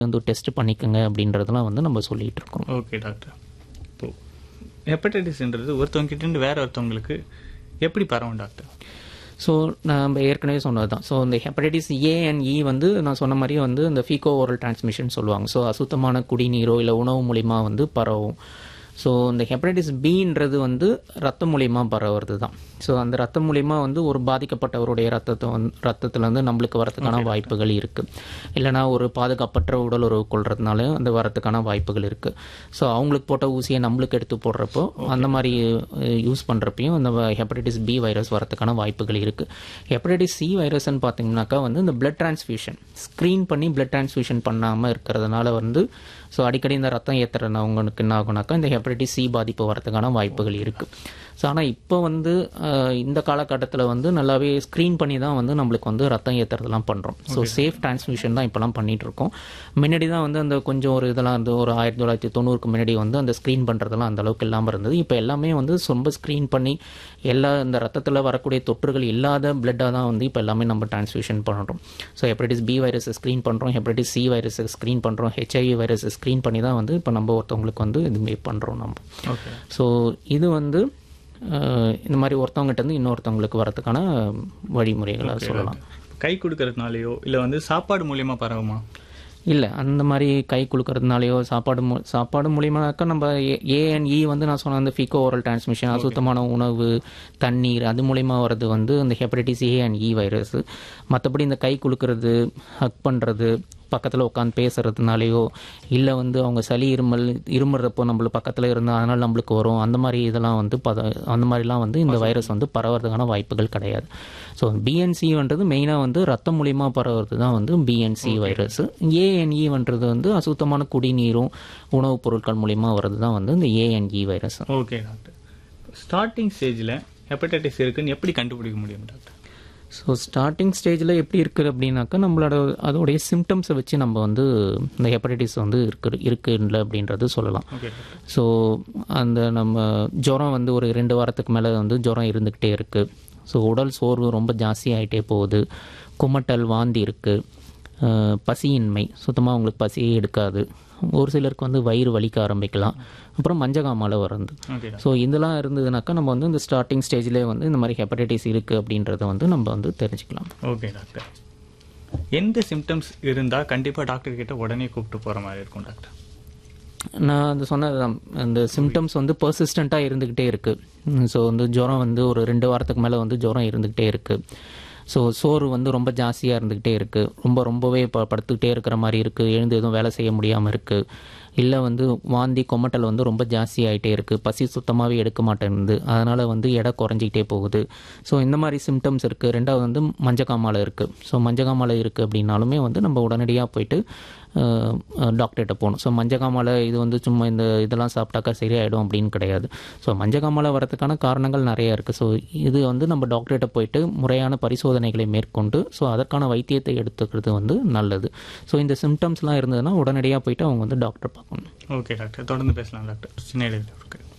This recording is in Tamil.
வந்து டெஸ்ட் பண்ணிக்கோங்க அப்படின்றதெல்லாம் வந்து நம்ம சொல்லிட்டு இருக்கோம் ஓகே டாக்டர் இப்போ ஹெப்படைட்டிஸ்ன்றது ஒருத்தவங்க கிட்ட இருந்து வேற ஒருத்தவங்களுக்கு எப்படி பரவும் டாக்டர் ஸோ நம்ம ஏற்கனவே சொன்னது தான் ஸோ இந்த ஹெப்படைட்டிஸ் ஏ அண்ட் இ வந்து நான் சொன்ன மாதிரி வந்து இந்த ஃபீகோ ஓரல் டிரான்ஸ்மிஷன் சொல்லுவாங்க ஸோ அசுத்தமான குடிநீரோ இல்லை உணவு மூலிமா வந்து பரவும் ஸோ இந்த ஹெப்படைட்டிஸ் பின்றது வந்து ரத்தம் மூலியமாக பரவுறது தான் ஸோ அந்த ரத்தம் மூலியமா வந்து ஒரு பாதிக்கப்பட்டவருடைய ரத்தத்தை வந்து ரத்தத்தில் வந்து நம்மளுக்கு வரதுக்கான வாய்ப்புகள் இருக்குது இல்லைனா ஒரு பாதுகாப்பற்ற உடல் உறவு கொள்றதுனால அந்த வரதுக்கான வாய்ப்புகள் இருக்குது ஸோ அவங்களுக்கு போட்ட ஊசியை நம்மளுக்கு எடுத்து போடுறப்போ அந்த மாதிரி யூஸ் பண்ணுறப்பையும் அந்த ஹெப்படைட்டிஸ் பி வைரஸ் வரதுக்கான வாய்ப்புகள் இருக்குது ஹெப்படைட்டிஸ் சி வைரஸ்ன்னு பார்த்தீங்கன்னாக்கா வந்து இந்த பிளட் டிரான்ஸ்ஃபியூஷன் ஸ்க்ரீன் பண்ணி பிளட் டிரான்ஸ்ஃபியூஷன் பண்ணாமல் இருக்கிறதுனால வந்து ஸோ அடிக்கடி இந்த ரத்தம் ஏற்றுறவங்களுக்கு என்ன ஆகுனாக்கா இந்த ஹெப்படைட்டிஸ் சி பாதிப்பு வரதுக்கான வாய்ப்புகள் இருக்குது ஸோ ஆனால் இப்போ வந்து அஹ், இந்த காலகட்டத்தில் வந்து நல்லாவே ஸ்க்ரீன் பண்ணி தான் வந்து நம்மளுக்கு வந்து ரத்தம் ஏற்றுறதுலாம் பண்ணுறோம் ஸோ சேஃப் டிரான்ஸ்மிஷன் தான் இப்போலாம் பண்ணிட்டு இருக்கோம் முன்னாடி தான் வந்து அந்த கொஞ்சம் ஒரு இதெல்லாம் வந்து ஒரு ஆயிரத்தி தொள்ளாயிரத்தி தொண்ணூறுக்கு முன்னாடி வந்து அந்த ஸ்க்ரீன் பண்ணுறதெல்லாம் அந்த அளவுக்கு இல்லாமல் இருந்தது இப்போ எல்லாமே வந்து ரொம்ப ஸ்க்ரீன் பண்ணி எல்லா இந்த ரத்தத்தில் வரக்கூடிய தொற்றுகள் இல்லாத பிளட்டாக தான் வந்து இப்போ எல்லாமே நம்ம டிரான்ஸ்ஃபியூஷன் பண்ணுறோம் ஸோ ஹெப்படைட்டிஸ் பி வைரஸை ஸ்க்ரீன் பண்ணுறோம் ஹெப்படைட்டிஸ் சி வைரஸை ஸ்க்ரீன் பண்ணுறோம் ஹெச்ஐவி வைரஸை ஸ்க்ரீன் பண்ணி தான் வந்து இப்போ நம்ம ஒருத்தவங்களுக்கு வந்து இதுமே பண்ணுறோம் நம்ம ஓகே ஸோ இது வந்து அஹ், இந்த மாதிரி ஒருத்தவங்ககிட்ட இருந்து இன்னொருத்தவங்களுக்கு வரதுக்கான வழிமுறைகளை சொல்லலாம் கை கொடுக்கறதுனாலயோ இல்ல வந்து சாப்பாடு மூலியமா பரவுமா இல்லை அந்த மாதிரி கை குலுக்கிறதுனாலையோ சாப்பாடு மூ சாப்பாடு மூலியமாக்கா நம்ம ஏஎன்இ வந்து நான் சொன்ன அந்த ஃபிகோ ஓரல் டிரான்ஸ்மிஷன் அசுத்தமான உணவு தண்ணீர் அது மூலியமா வர்றது வந்து இந்த hepatitis A and E virus மற்றபடி இந்த கை குலுக்கிறது ஹக் பண்ணுறது பக்கத்தில் உட்காந்து பேசுறதுனாலையோ இல்லை வந்து அவங்க சளி இருமல் இருமுறப்போ நம்மளுக்கு பக்கத்தில் இருந்தால் அதனால் நம்மளுக்கு வரும் அந்த மாதிரி இதெல்லாம் வந்து பத அந்த மாதிரிலாம் வந்து இந்த வைரஸ் வந்து பரவறதுக்கான வாய்ப்புகள் கிடையாது ஸோ பிஎன்சின்றது மெயினாக வந்து ரத்தம் மூலியமா பரவுறது தான் வந்து பிஎன்சி வைரஸ் ஏஎன்இன்றது வந்து அசுத்தமான குடிநீரும் உணவுப் பொருட்கள் மூலியமா வர்றது தான் வந்து இந்த A and E virus okay doctor starting ஸ்டேஜ்ல ஹெப்படைட்டிஸ் இருக்குன்னு எப்படி கண்டுபிடிக்க முடியும் டாக்டர் ஸோ ஸ்டார்டிங் ஸ்டேஜில் எப்படி இருக்குது அப்படின்னாக்கா நம்மளோட அதோடைய சிம்டம்ஸை வச்சு நம்ம வந்து இந்த ஹெப்படைட்டிஸ் வந்து இருக்கு இருக்குல்ல அப்படின்றது சொல்லலாம் ஓகே ஸோ அந்த நம்ம ஜுரம் வந்து ஒரு ரெண்டு வாரத்துக்கு மேலே வந்து ஜுரம் இருந்துக்கிட்டே இருக்குது ஸோ உடல் சோர்வு ரொம்ப ஜாஸ்தி ஆகிட்டே போகுது குமட்டல் வாந்தி இருக்குது பசியின்மை சுத்தமாக உங்களுக்கு பசியே எடுக்காது ஒரு சிலருக்கு வந்து வயிறு வலிக்க ஆரம்பிக்கலாம் அப்புறம் மஞ்சகாமால வருது ஓகே ஸோ இதெல்லாம் இருந்ததுனாக்கா நம்ம வந்து இந்த ஸ்டார்டிங் ஸ்டேஜ்லேயே வந்து இந்த மாதிரி ஹெப்படைட்டிஸ் இருக்குது அப்படின்றத வந்து நம்ம வந்து தெரிஞ்சுக்கலாம் ஓகே டாக்டர் எந்த சிம்டம்ஸ் இருந்தா கண்டிப்பா டாக்டர் கிட்ட உடனே கூப்பிட்டு போற மாதிரி இருக்கும் டாக்டர் நான் அந்த சொன்னதுதான் அந்த சிம்டம்ஸ் வந்து பர்சிஸ்டண்ட்டாக இருந்துக்கிட்டே இருக்குது ஸோ வந்து ஜுரம் வந்து ஒரு ரெண்டு வாரத்துக்கு மேலே வந்து ஜுரம் இருந்துக்கிட்டே இருக்குது ஸோ சோறு வந்து ரொம்ப ஜாஸ்தியாக இருந்துக்கிட்டே இருக்குது ரொம்ப ரொம்பவே ப படுத்துக்கிட்டே இருக்கிற மாதிரி இருக்குது எழுந்து எதுவும் வேலை செய்ய முடியாமல் இருக்குது இல்லை வந்து வாந்தி கொமட்டல் வந்து ரொம்ப ஜாஸ்தி ஆகிட்டே இருக்குது பசி சுத்தமாகவே எடுக்க மாட்டேங்குது அதனால் வந்து எடை குறைஞ்சிக்கிட்டே போகுது ஸோ இந்த மாதிரி சிம்டம்ஸ் இருக்குது ரெண்டாவது வந்து மஞ்சக்காமாலை இருக்குது ஸோ மஞ்சக்காமாலை இருக்குது அப்படின்னாலுமே வந்து நம்ம உடனடியாக போயிட்டு டாக்டர்கிட்ட போகணும் ஸோ மஞ்சக்காமாலை இது வந்து சும்மா இந்த இதெல்லாம் சாப்பிட்டாக்கா சரியாயிடும் அப்படின்னு கிடையாது ஸோ மஞ்சக்காமாலை வரதுக்கான காரணங்கள் நிறைய இருக்குது ஸோ இது வந்து நம்ம டாக்டர்கிட்ட போயிட்டு முறையான பரிசோதனைகளை மேற்கொண்டு ஸோ அதற்கான வைத்தியத்தை எடுத்துக்கிறது வந்து நல்லது ஸோ இந்த சிம்டம்ஸ்லாம் இருந்ததுன்னா உடனடியாக போயிட்டு அவங்க வந்து டாக்டர் பார்க்கணும் ஓகே டாக்டர் தொடர்ந்து பேசலாம் டாக்டர் சின்ன இடைவெளி இருக்கு